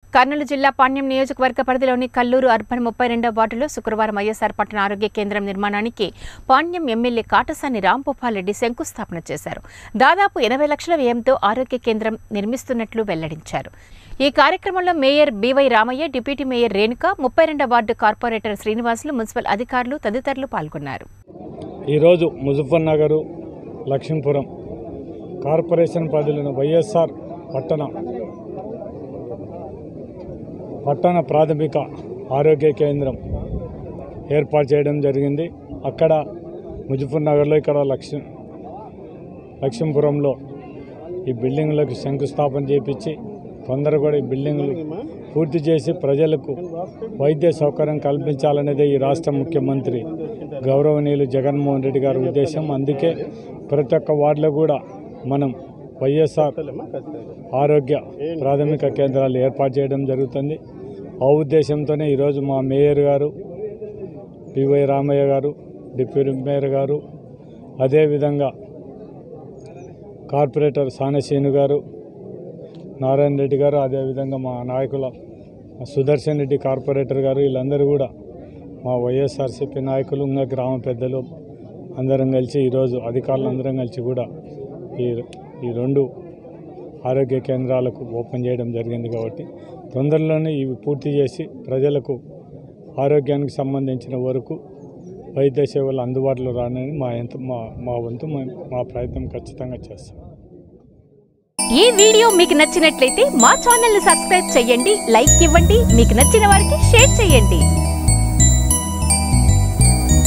కర్నూలు జిల్లా పాణ్యం నియోజకవర్గ పరిధిలోని కల్లూరు అర్బన్ ముప్పై రెండో వార్డులో శుక్రవారం వైఎస్ఆర్ పట్టణ ఆరోగ్య కేంద్రం నిర్మాణానికి పాణ్యం ఎమ్మెల్యే కాటసాని రాంభూపాల్ రెడ్డి శంకుస్థాపన చేశారు దాదాపు ఎనభై లక్షల వ్యయంతో ఆరోగ్య కేంద్రం నిర్మిస్తున్నట్లు వెల్లడించారు ఈ కార్యక్రమంలో mayor B Y Ramaiah deputy mayor Renuka ముప్పై రెండో వార్డు కార్పొరేటర్ శ్రీనివాసులు మున్సిపల్ అధికారులు తదితరులు పాల్గొన్నారు ఈరోజు ముజఫర్ నగరు లక్ష్మీపురం కార్పొరేషన్ పరిధిలోని వైఎస్ఆర్ పట్టణ పట్టణ ప్రాథమిక ఆరోగ్య కేంద్రం ఏర్పాటు చేయడం జరిగింది అక్కడ ముజఫర్ నగర్లో ఇక్కడ లక్ష్మీ లక్ష్మీపురంలో ఈ బిల్డింగ్లకు శంకుస్థాపన చేపించి తొందరగా కూడా ఈ బిల్డింగ్లు పూర్తి చేసి ప్రజలకు వైద్య సౌకర్యం కల్పించాలనేదే ఈ రాష్ట్ర ముఖ్యమంత్రి గౌరవనీయులు జగన్మోహన్ రెడ్డి గారి ఉద్దేశం అందుకే ప్రతి ఒక్క వార్డులో కూడా మనం వైఎస్ఆర్ ఆరోగ్య ప్రాథమిక కేంద్రాలు ఏర్పాటు చేయడం జరుగుతుంది ఆ ఉద్దేశంతోనే ఈరోజు మా మేయర్ గారు పివై రామయ్య గారు డిప్యూటీ మేయర్ గారు అదేవిధంగా కార్పొరేటర్ సానశీను గారు నారాయణ రెడ్డి గారు అదేవిధంగా మా నాయకుల సుదర్శన్ రెడ్డి కార్పొరేటర్ గారు వీళ్ళందరూ కూడా మా వైఎస్ఆర్సీపీ నాయకులు ఇంకా గ్రామ పెద్దలు అందరం కలిసి ఈరోజు అధికారులు అందరం కలిసి కూడా ఈ ఈ రెండు ఆరోగ్య కేంద్రాలకు ఓపెన్ చేయడం జరిగింది కాబట్టి తొందరలోనే ఇవి పూర్తి చేసి ప్రజలకు ఆరోగ్యానికి సంబంధించిన వరకు వైద్య సేవలు అందుబాటులో రానని మా ఎంత మా మా వంతు మా- మా ప్రయత్నం ఖచ్చితంగా చేస్తాం ఈ వీడియో మీకు నచ్చినట్లయితే మా ఛానల్ ని సబ్స్క్రైబ్ చేయండి లైక్ ఇవ్వండి మీకు నచ్చిన వారికి షేర్ చేయండి